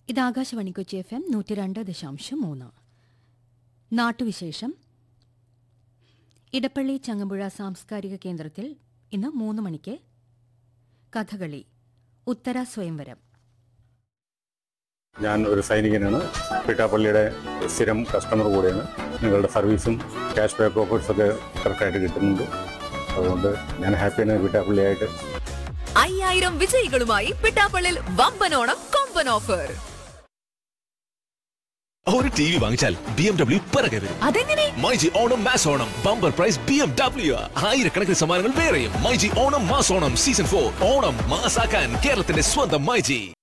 ഇത് Akashvani Kochi F M നൂറ്റി രണ്ട് ദശാംശം മൂന്ന് നാട്ടുവിശേഷം ഇടപ്പള്ളി ചങ്ങമ്പുഴ സാംസ്കാരിക കേന്ദ്രത്തിൽ ഇന്ന് മൂന്ന് മണിക്ക് കഥകളി ഉത്തര സ്വയംവരം ഞാൻ ഒരു സൈനികനാണ് പിട്ടാപ്പള്ളിയുടെ സ്ഥിരം കസ്റ്റമർ കൂടെയാണ് നിങ്ങളുടെ സർവീസും ക്യാഷ് ബാക്ക് ഓഫേഴ്സ് ഒക്കെ കറക്റ്റായിട്ട് കിട്ടുന്നുണ്ട് അതുകൊണ്ട് ഞാൻ ഹാപ്പിയാണ് പിട്ടാപ്പള്ളിയായിട്ട് അയ്യായിരം വിജയികളുമായി പിട്ടാപ്പള്ളിൽ വമ്പനോണം കൊമ്പൻ ഓഫർ ഒരു ടി വി വാങ്ങിച്ചാൽ ബി എം ഡബ്ല്യു പിറകെ വരും അതെങ്ങനെ myG Onam mass Onam bumper prize B M W ആയിരക്കണക്കിന് സമ്മാനങ്ങൾ വേറെയും myG Onam mass Onam season for Onam മാസാക്കാൻ കേരളത്തിന്റെ സ്വന്തം മൈജി